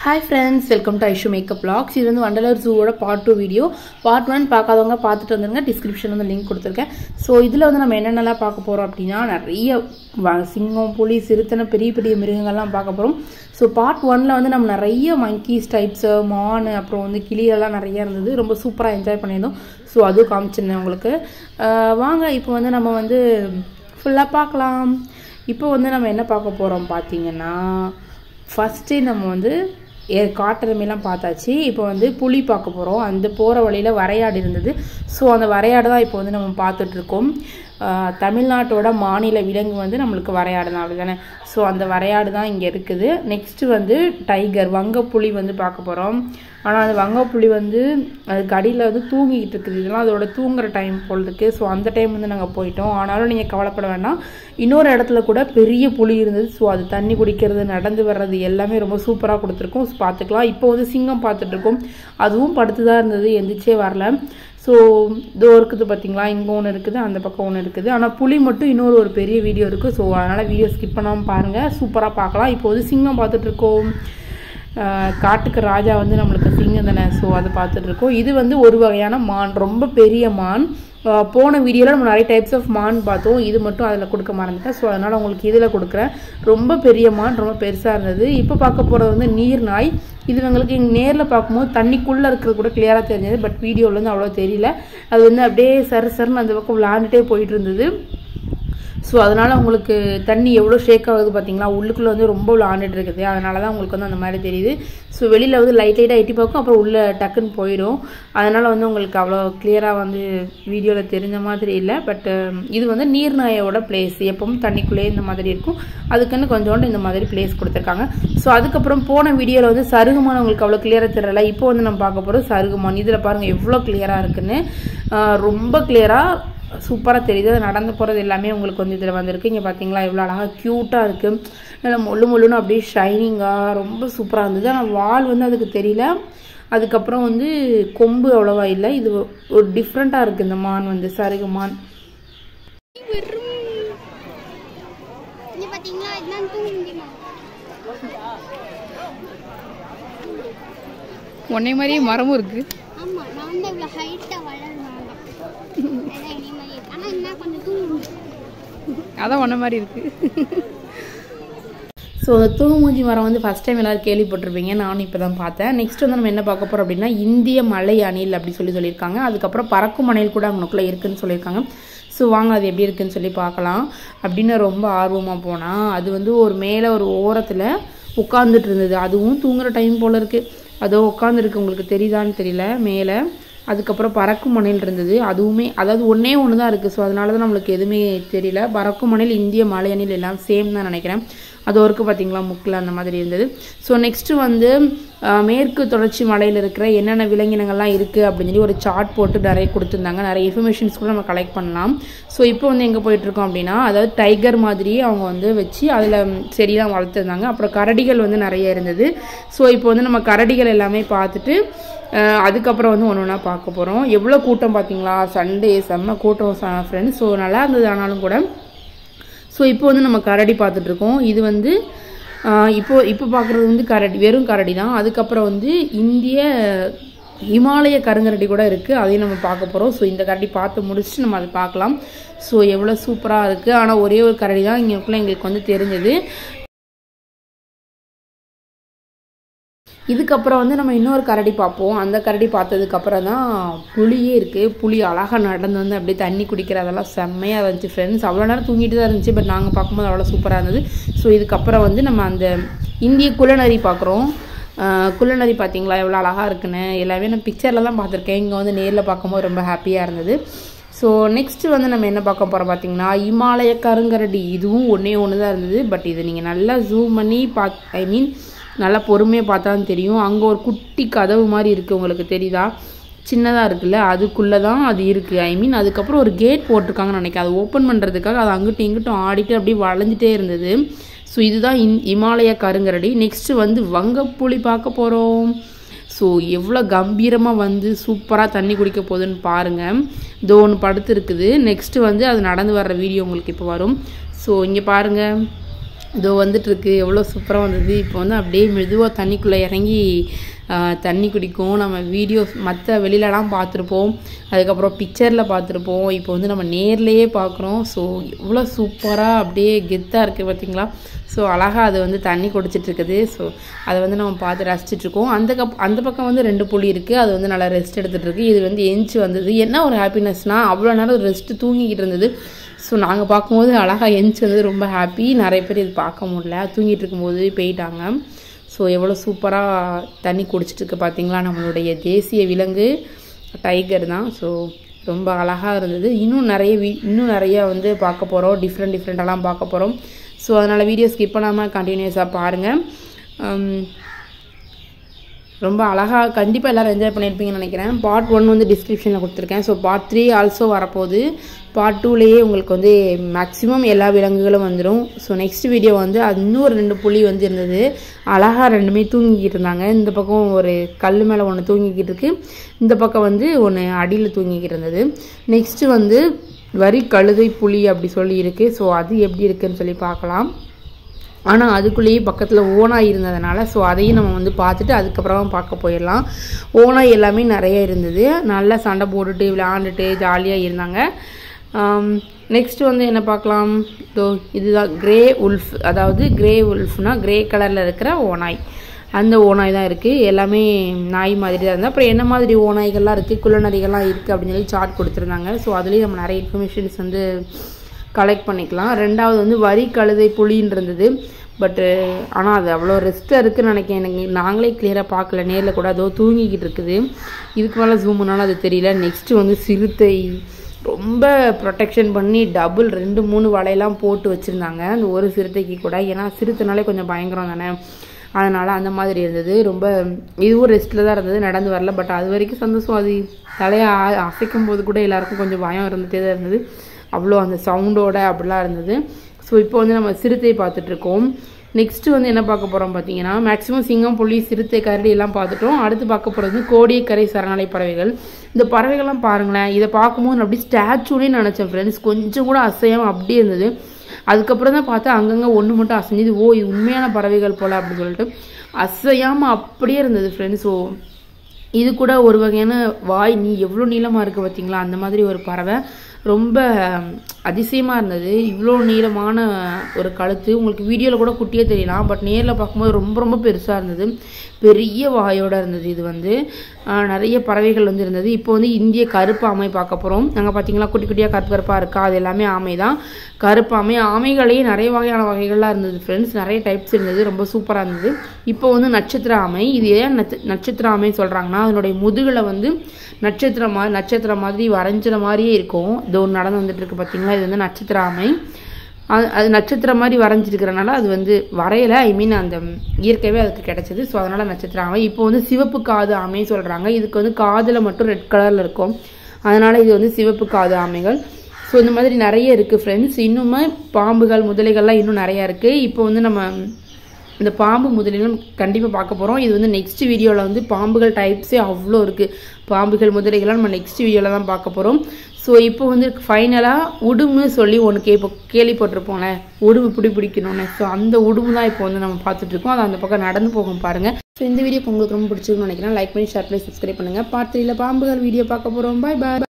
hi friends welcome to Aishu makeup blogs இது வந்து வண்டலர் ஜூவோட part two video part one பார்க்காதவங்க பார்த்துட்டு வந்துருங்க டிஸ்கிரிப்ஷன் வந்து லிங்க் கொடுத்துருக்கேன் ஸோ இதில் வந்து நம்ம என்னென்னலாம் பார்க்க போகிறோம் அப்படின்னா நிறைய வ- சிங்கம் புலி சிறுத்தைன்னு பெரிய பெரிய மிருகங்கள்லாம் பார்க்க போகிறோம் ஸோ பார்ட் ஒனில் வந்து நம்ம நிறைய மங்கீஸ் டைப்ஸு மான் அப்புறம் வந்து கிளியெல்லாம் நிறைய இருந்தது ரொம்ப சூப்பராக என்ஜாய் பண்ணியிருந்தோம் ஸோ அதுவும் காமிச்சிருந்தேன் உங்களுக்கு அஹ் வாங்க இப்போ வந்து நம்ம வந்து ஃபுல்லாக பார்க்கலாம் இப்போ வந்து நம்ம என்ன பார்க்க போகிறோம் பார்த்தீங்கன்னா ஃபஸ்ட்டு நம்ம வந்து ஏ காட்டெருமையெல்லாம் பார்த்தாச்சு இப்போ வந்து புலி பார்க்க போகிறோம் அந்த போகிற வழியில் வரையாடு இருந்தது ஸோ அந்த வரையாடு தான் இப்போ வந்து நம்ம பார்த்துட்ருக்கோம் தமிழ்நாட்டோட மாநில விலங்கு வந்து நம்மளுக்கு வரையாடு தான் அப்படிதானே ஸோ அந்த வரையாடு தான் இங்கே இருக்குது நெக்ஸ்ட்டு வந்து டைகர் வங்கப்புலி வந்து பார்க்க போகிறோம் ஆனால் அந்த வங்கப்புலி வந்து அதுக்கு அடியில் வந்து தூங்கிக்கிட்டு இருக்குது இதெல்லாம் அதோட தூங்குற டைம் போல் இருக்குது ஸோ அந்த டைம் வந்து நாங்கள் போயிட்டோம் ஆனாலும் நீங்கள் கவலைப்பட வேண்டாம் இன்னொரு இடத்துல கூட பெரிய புலி இருந்தது ஸோ அது தண்ணி குடிக்கிறது நடந்து வர்றது எல்லாமே ரொம்ப சூப்பராக கொடுத்துருக்கோம் ஸோ பார்த்துக்கலாம் இப்போ வந்து சிங்கம் பார்த்துட்டு இருக்கோம் அதுவும் படுத்து தான் இருந்தது எந்திரிச்சே வரல ஸோ இதோ இருக்குது பார்த்தீங்களா இங்கே ஒன்று இருக்குது அந்த பக்கம் ஒன்று இருக்குது ஆனால் புலி மட்டும் இன்னொரு ஒரு பெரிய வீடியோ இருக்குது ஸோ அதனால் வீடியோ ஸ்கிப் பண்ணாமல் பாருங்கள் சூப்பராக பார்க்கலாம் இப்போ வந்து சிங்கம் பார்த்துட்டு இருக்கோம் ஆஹ் காட்டுக்கு ராஜா வந்து நம்மளுக்கு சிங்கம் தானே ஸோ அதை பார்த்துட்டு இருக்கோம் இது வந்து ஒரு வகையான மான் ரொம்ப பெரிய மான் ஆஹ் போன வீடியோவில் நம்ம நிறைய டைப்ஸ் ஆஃப் மான் பார்த்தோம் இது மட்டும் அதில் கொடுக்க மறந்துட்டேன் ஸோ அதனால் உங்களுக்கு இதில் கொடுக்குறேன் ரொம்ப பெரிய மான் ரொம்ப பெருசாக இருந்தது இப்போ பார்க்க போகிறது வந்து நீர் நாய் இது உங்களுக்கு இங்கே நேரில் பார்க்கும்போது தண்ணிக்குள்ளே இருக்கிறது கூட கிளியராக தெரிஞ்சது பட் வீடியோவில் வந்து அவ்வளோ தெரியல அது வந்து அப்படியே சர சரன்னு அந்த பக்கம் விளாண்டுட்டே போயிட்டு இருந்தது ஸோ அதனால் உங்களுக்கு தண்ணி எவ்வளோ ஷேக் ஆகுது பார்த்தீங்களா உள்ளுக்குள்ளே வந்து ரொம்ப விளாண்டுட்டு இருக்குது அதனால தான் உங்களுக்கு வந்து அந்த மாதிரி தெரியுது ஸோ வெளியில் வந்து லைட் லைட்டாக எட்டி பார்க்கும் அப்புறம் உள்ளே டக்குன்னு போயிடும் அதனால் வந்து உங்களுக்கு அவ்வளோ கிளியராக வந்து வீடியோவில் தெரிஞ்ச மாதிரி இல்லை பட் இது வந்து நீர்நாயோட பிளேஸ் எப்பவும் தண்ணிக்குள்ளேயே இந்த மாதிரி இருக்கும் அதுக்குன்னு கொஞ்சோண்டு இந்த மாதிரி பிளேஸ் கொடுத்துருக்காங்க ஸோ அதுக்கப்புறம் போன வீடியோவில் வந்து சருகுமான் உங்களுக்கு அவ்வளோ கிளியராக தெரியல இப்போ வந்து நம்ம பார்க்க போகிறோம் சருகுமான் இதில் பாருங்கள் எவ்வளோ கிளியராக இருக்குன்னு ஆஹ் ரொம்ப கிளியராக சூப்பராக தெரியுது அது நடந்து போகிறது எல்லாமே உங்களுக்கு வந்து இதில் வந்திருக்கு இங்கே பார்த்தீங்களா எவ்வளோ அழகாக க்யூட்டாக இருக்குது நல்லா முள்ளு முள்ளுன்னு அப்படியே ஷைனிங்காக ரொம்ப சூப்பராக இருந்தது ஆனால் வால் வந்து அதுக்கு தெரியல அதுக்கப்புறம் வந்து கொம்பு அவ்வளோவா இல்லை இது ஒரு டிஃப்ரெண்ட்டாக இருக்குது இந்த மான் வந்து சருகு மான் இங்க பாத்தீங்களா இதுதான் தூங்கிமா உன்னை மாதிரியே மரமும் இருக்கு ஆமா நான் தான் இவ்வளவு ஹைட்டா வளரணும் அதான் இனி மாதிரி இருக்கு ஆனா என்ன கொஞ்சம் தூங்கும் அதான் உன்ன மாதிரி இருக்கு ஸோ அந்த தூங்குமூஞ்சி மரம் வந்து ஃபஸ்ட் டைம் எல்லாரும் கேள்விப்பட்டிருப்பீங்க நானும் இப்போ தான் பார்த்தேன் நெக்ஸ்ட் வந்து நம்ம என்ன பார்க்க போகிறோம் அப்படின்னா இந்திய மலை அணில் அப்படி சொல்லி சொல்லியிருக்காங்க அதுக்கப்புறம் பறக்கும் அணில் கூட அங்கனுக்குள்ளே இருக்குன்னு சொல்லியிருக்காங்க ஸோ வாங்க அது எப்படி இருக்குன்னு சொல்லி பார்க்கலாம் அப்படின்னு ரொம்ப ஆர்வமாக போனால் அது வந்து ஒரு மேலே ஒரு ஓரத்தில் உட்காந்துட்டு இருந்தது அதுவும் தூங்குற டைம் போல் இருக்குது அதோ உட்காந்துருக்கு உங்களுக்கு தெரியுதான்னு தெரியல மேலே அதுக்கப்புறம் பறக்கும் மணில் இருந்தது அதுவுமே அதாவது ஒன்றே ஒன்று தான் இருக்குது ஸோ அதனால தான் நம்மளுக்கு எதுவுமே தெரியல பறக்கும் மணில் இந்திய மலை அணில் எல்லாம் சேம் தான் நினைக்கிறேன் அது ஒருக்கு பார்த்தீங்களா முக்கில் அந்த மாதிரி இருந்தது ஸோ நெக்ஸ்ட்டு வந்து அஹ், மேற்கு தொடர்ச்சி மலையில் இருக்கிற என்னென்ன விலங்கினங்கள்லாம் இருக்குது அப்படின்னு சொல்லி ஒரு சார்ட் போட்டு நிறைய கொடுத்துருந்தாங்க நிறைய இன்ஃபர்மேஷன்ஸ் கூட நம்ம கலெக்ட் பண்ணலாம் ஸோ இப்போ வந்து எங்கே போயிட்டுருக்கோம் அப்படின்னா அதாவது டைகர் மாதிரி அவங்க வந்து வச்சு அதில் செடியெலாம் வளர்த்துருந்தாங்க அப்புறம் கரடிகள் வந்து நிறைய இருந்தது ஸோ இப்போ வந்து நம்ம கரடிகள் எல்லாமே பார்த்துட்டு அஹ், அதுக்கப்புறம் வந்து ஒன்று ஒன்றா பார்க்க போகிறோம் எவ்வளோ கூட்டம் பார்த்தீங்களா சண்டே செம்ம கூட்டம் ஃப்ரெண்ட்ஸ் ஸோ நல்லா இருந்தது ஆனாலும் கூட ஸோ இப்போ வந்து நம்ம கரடி பார்த்துட்டு இருக்கோம் இது வந்து ஆஹ், இப்போ இப்போ பார்க்குறது வந்து கரடி வெறும் கரடி தான் அதுக்கப்புறம் வந்து இந்திய இமாலய கருங்கரடி கூட இருக்குது அதையும் நம்ம பார்க்க போகிறோம் ஸோ இந்த கரடி பார்த்து முடிச்சுட்டு நம்ம அதை பார்க்கலாம் ஸோ எவ்வளோ சூப்பராக இருக்குது ஆனால் ஒரே ஒரு கரடி தான் இங்கேக்குள்ளே எங்களுக்கு வந்து தெரிஞ்சது இதுக்கப்புறம் வந்து நம்ம இன்னொரு கரடி பார்ப்போம் அந்த கரடி பார்த்ததுக்கப்புறம் தான் புளியே இருக்குது புளி அழகாக நடந்து வந்து அப்படியே தண்ணி குடிக்கிறதெல்லாம் செம்மையாக இருந்துச்சு ஃப்ரெண்ட்ஸ் அவ்வளோ நேரம் தூங்கிட்டு தான் இருந்துச்சு பட் நாங்கள் பார்க்கும்போது அவ்வளோ சூப்பராக இருந்தது ஸோ இதுக்கப்புறம் வந்து நம்ம அந்த இந்திய குள்ளநரி பார்க்குறோம் குள்ளநரி பார்த்தீங்களா எவ்வளோ அழகாக இருக்குன்னு எல்லாமே நான் பிக்சரில் தான் பார்த்துருக்கேன் இங்கே வந்து நேரில் பார்க்கும்போது ரொம்ப ஹாப்பியாக இருந்தது ஸோ நெக்ஸ்ட் வந்து நம்ம என்ன பார்க்க போகிறோம் பார்த்தீங்கன்னா இமாலய கருங்கரடி இதுவும் ஒன்றே ஒன்று தான் இருந்தது பட் இது நீங்கள் நல்லா ஜூம் பண்ணி பாத் ஐ மீன் நல்லா பொறுமையாக பார்த்தா தான் தெரியும் அங்கே ஒரு குட்டி கதவு மாதிரி இருக்குது உங்களுக்கு தெரியுதா சின்னதாக இருக்குல்ல அதுக்குள்ளே தான் அது இருக்குது ஐ மீன் அதுக்கப்புறம் ஒரு கேட் போட்டிருக்காங்கன்னு நினைக்கிறேன் அதை ஓப்பன் பண்ணுறதுக்காக அது அங்கிட்டும் இங்கிட்டும் ஆடிட்டு அப்படியே வளைஞ்சிட்டே இருந்தது ஸோ இதுதான் இன் இமாலய கருங்கரடி நெக்ஸ்ட்டு வந்து வங்கப்புலி பார்க்க போகிறோம் ஸோ எவ்வளோ கம்பீரமாக வந்து சூப்பராக தண்ணி குடிக்க போகுதுன்னு பாருங்கள் இதோ ஒன்று படுத்து இருக்குது நெக்ஸ்ட்டு வந்து அது நடந்து வர்ற வீடியோ உங்களுக்கு இப்போ வரும் ஸோ இங்கே பாருங்கள் இதோ வந்துட்டுருக்கு எவ்வளோ சூப்பராக வந்தது இப்போ வந்து அப்படியே மெதுவாக தண்ணிக்குள்ளே இறங்கி ஆ, தண்ணி குடிக்கும் நம்ம வீடியோஸ் மற்ற வெளியிலலாம் பார்த்துருப்போம் அதுக்கப்புறம் பிக்சரில் பார்த்துருப்போம் இப்போ வந்து நம்ம நேர்லேயே பார்க்குறோம் ஸோ எவ்வளோ சூப்பராக அப்படியே கெத்தாக இருக்குது பார்த்தீங்களா ஸோ அழகாக அது வந்து தண்ணி குடிச்சிட்டு இருக்குது ஸோ அதை வந்து நம்ம பார்த்து ரசிச்சிட்டு இருக்கோம் அந்த கப் அந்த பக்கம் வந்து ரெண்டு புலி இருக்குது அது வந்து நல்லா ரெஸ்ட் எடுத்துகிட்டு இருக்கு இது வந்து எஞ்சி வந்தது என்ன ஒரு ஹாப்பினஸ்னால் அவ்வளோ நேரம் ரெஸ்ட்டு தூங்கிக்கிட்டு இருந்தது ஸோ நாங்கள் பார்க்கும்போது அழகாக எந்திச்சு வந்தது ரொம்ப ஹாப்பி நிறைய பேர் இது பார்க்க முடியல தூங்கிட்டு இருக்கும்போது போயிட்டாங்க ஸோ எவ்வளோ சூப்பராக தண்ணி குடிச்சிட்டு இருக்கு பார்த்தீங்களா நம்மளுடைய தேசிய விலங்கு டைகர் தான் ஸோ ரொம்ப அழகாக இருந்தது இன்னும் நிறைய வீ இன்னும் நிறைய வந்து பார்க்க போகிறோம் டிஃப்ரெண்ட் டிஃப்ரெண்ட்டெல்லாம் பார்க்க போகிறோம் ஸோ அதனால் வீடியோ ஸ்கிப் பண்ணாமல் கண்டினியூஸாக பாருங்கள் ரொம்ப அழகாக கண்டிப்பாக எல்லோரும் என்ஜாய் பண்ணியிருப்பீங்கன்னு நினைக்கிறேன் பார்ட் ஒன் வந்து டிஸ்கிரிப்ஷனில் கொடுத்துருக்கேன் ஸோ பார்ட் த்ரீ ஆல்சோ வரப்போகுது பார்ட் டூலேயே உங்களுக்கு வந்து மேக்ஸிமம் எல்லா விலங்குகளும் வந்துடும் ஸோ நெக்ஸ்ட் வீடியோ வந்து அது இன்னொரு ரெண்டு புலி வந்து இருந்தது அழகாக ரெண்டுமே தூங்கிக்கிட்டு இருந்தாங்க இந்த பக்கம் ஒரு கல் மேலே ஒன்று தூங்கிக்கிட்டு இருக்கு இந்த பக்கம் வந்து ஒன்று அடியில் தூங்கிக்கிட்டு இருந்தது நெக்ஸ்ட்டு வந்து வரி கழுதை புலி அப்படி சொல்லி இருக்குது ஸோ அது எப்படி இருக்குன்னு சொல்லி பார்க்கலாம் ஆனால் அதுக்குள்ளேயே பக்கத்தில் ஓனாய் இருந்ததுனால ஸோ அதையும் நம்ம வந்து பார்த்துட்டு அதுக்கப்புறமா பார்க்க போயிடலாம் ஓனாய் எல்லாமே நிறைய இருந்தது நல்லா சண்டை போட்டுட்டு விளையாண்டுட்டு ஜாலியாக இருந்தாங்க நெக்ஸ்ட் வந்து என்ன பார்க்கலாம் இதோ இதுதான் கிரே உல்ஃப் அதாவது கிரே உல்ஃப்னா கிரே கலரில் இருக்கிற ஓனாய் அந்த ஓனாய் தான் இருக்குது எல்லாமே நாய் மாதிரி தான் இருந்தால் அப்புறம் என்ன மாதிரி ஓநாய்கள்லாம் இருக்குது குள்ளநரிகள்லாம் இருக்குது அப்படின்னு சொல்லி சார்ட் கொடுத்துருந்தாங்க ஸோ அதுலேயும் நம்ம நிறைய இன்ஃபர்மேஷன்ஸ் வந்து கலெக்ட் பண்ணிக்கலாம் ரெண்டாவது வந்து வரி கழுதை புலின்னு இருந்தது பட்டு ஆனால் அது அவ்வளோ ரெஸ்ட்டாக இருக்குன்னு நினைக்கிறேன் எனக்கு நாங்களே கிளியராக பார்க்கல நேரில் கூட அதோ தூங்கிக்கிட்டு இருக்குது இதுக்கு மேலே ஜூம் பண்ணாலும் அது தெரியல நெக்ஸ்ட்டு வந்து சிறுத்தை ரொம்ப ப்ரொடெக்ஷன் பண்ணி டபுள் ரெண்டு மூணு வலையெல்லாம் போட்டு வச்சுருந்தாங்க அந்த ஒரு சிறுத்தைக்கு கூட ஏன்னா சிறுத்தைனாலே கொஞ்சம் பயங்கரம் தானே அதனால் அந்த மாதிரி இருந்தது ரொம்ப இதுவும் ரெஸ்ட்டில் தான் இருந்தது நடந்து வரல பட் அது வரைக்கும் சந்தோஷம் அது தலையை ஆ- அசைக்கும் போது கூட எல்லாருக்கும் கொஞ்சம் பயம் இருந்துகிட்டே தான் இருந்தது அவ்வளோ அந்த சவுண்டோட அப்படிலாம் இருந்தது ஸோ இப்போ வந்து நம்ம சிறுத்தை பார்த்துட்ருக்கோம் நெக்ஸ்ட்டு வந்து என்ன பார்க்க போகிறோம் பார்த்தீங்கன்னா மேக்ஸிமம் சிங்கம் புலி சிறுத்தை கரடி எல்லாம் பார்த்துட்டோம் அடுத்து பார்க்க போகிறது கோடியக்கரை சரணாலய பறவைகள் இந்த பறவைகள்லாம் பாருங்களேன் இதை பார்க்கும்போது நான் அப்படியே ஸ்டாச்சுனே நினச்சேன் ஃப்ரெண்ட்ஸ் கொஞ்சம் கூட அசையாமல் அப்படியே இருந்தது அதுக்கப்புறம் தான் பார்த்தா அங்கங்கே ஒன்று மட்டும் அசைஞ்சது ஓ இது உண்மையான பறவைகள் போல் அப்படின்னு சொல்லிட்டு அசையாமல் அப்படியே இருந்தது ஃப்ரெண்ட்ஸ் ஸோ இது கூட ஒரு வகையான வாய் நீ எவ்வளோ நீளமாக இருக்குது பார்த்தீங்களா அந்த மாதிரி ஒரு பறவை ரொம்ப அதிசயமாக இருந்தது இவ்வளோ நீளமான ஒரு கழுத்து உங்களுக்கு வீடியோவில் கூட குட்டியே தெரியலாம் பட் நேரில் பார்க்கும்போது ரொம்ப ரொம்ப பெருசாக இருந்தது பெரிய வாயோட இருந்தது இது வந்து ஆஹ், நிறைய பறவைகள் வந்து இருந்தது இப்போ வந்து இந்திய கருப்பு ஆமை பார்க்க போகிறோம் நாங்கள் பார்த்தீங்களா குட்டி குட்டியாக கருப்பு கருப்பாக இருக்கா அது எல்லாமே ஆமை தான் கருப்பு ஆமை ஆமைகளையே நிறைய வகையான வகைகள்லாம் இருந்தது ஃப்ரெண்ட்ஸ் நிறைய டைப்ஸ் இருந்தது ரொம்ப சூப்பராக இருந்தது இப்போ வந்து நட்சத்திர ஆமை இது ஏன் நட்ச- நட்சத்திர ஆமை சொல்கிறாங்கன்னா அதனுடைய முதுகில் வந்து நட்சத்திரம் மாதிரி நட்சத்திரம் மாதிரி வரைஞ்சிற மாதிரியே இருக்கும் இது ஒன்று நடந்து வந்துட்டு இருக்கு பார்த்தீங்களா இது வந்து நட்சத்திர ஆமை அது அது நட்சத்திரம் மாதிரி வரைஞ்சிருக்கிறனால அது வந்து வரையலை ஐ மீன் அந்த இயற்கையாகவே அதுக்கு கிடைச்சது ஸோ அதனால் நட்சத்திர ஆமை இப்போ வந்து சிவப்பு காது ஆமை சொல்கிறாங்க இதுக்கு வந்து காதில் மட்டும் ரெட் கலரில் இருக்கும் அதனால் இது வந்து சிவப்பு காது ஆமைகள் ஸோ இந்த மாதிரி நிறைய இருக்குது ஃப்ரெண்ட்ஸ் இன்னுமே பாம்புகள் முதலைகள்லாம் இன்னும் நிறையா இருக்குது இப்போ வந்து நம்ம இந்த பாம்பு முதலிலும் கண்டிப்பாக பார்க்க போகிறோம் இது வந்து நெக்ஸ்ட் வீடியோவில் வந்து பாம்புகள் டைப்ஸே அவ்வளோ இருக்குது பாம்புகள் முதலைகள்லாம் நம்ம நெக்ஸ்ட் வீடியோவில் தான் பார்க்க போகிறோம் ஸோ இப்போ வந்து ஃபைனலாக உடும்பு சொல்லி ஒன்று கேட்போ கேள்விப்பட்டிருப்போம்ல உடும்பு பிடி பிடிக்கணும்னு ஸோ அந்த உடும்பு தான் இப்போ வந்து நம்ம பார்த்துட்ருக்கோம் அது அந்த பக்கம் நடந்து போகும் பாருங்கள் ஸோ இந்த வீடியோ உங்களுக்கு ரொம்ப பிடிச்சிருக்குன்னு நினைக்கிறேன் லைக் பண்ணி ஷேர் பண்ணி சப்ஸ்கிரைப் பண்ணுங்கள் பார்ட் த்ரீல பாம்புகள் வீடியோ பார்க்க போகிறோம் பாய் பாய்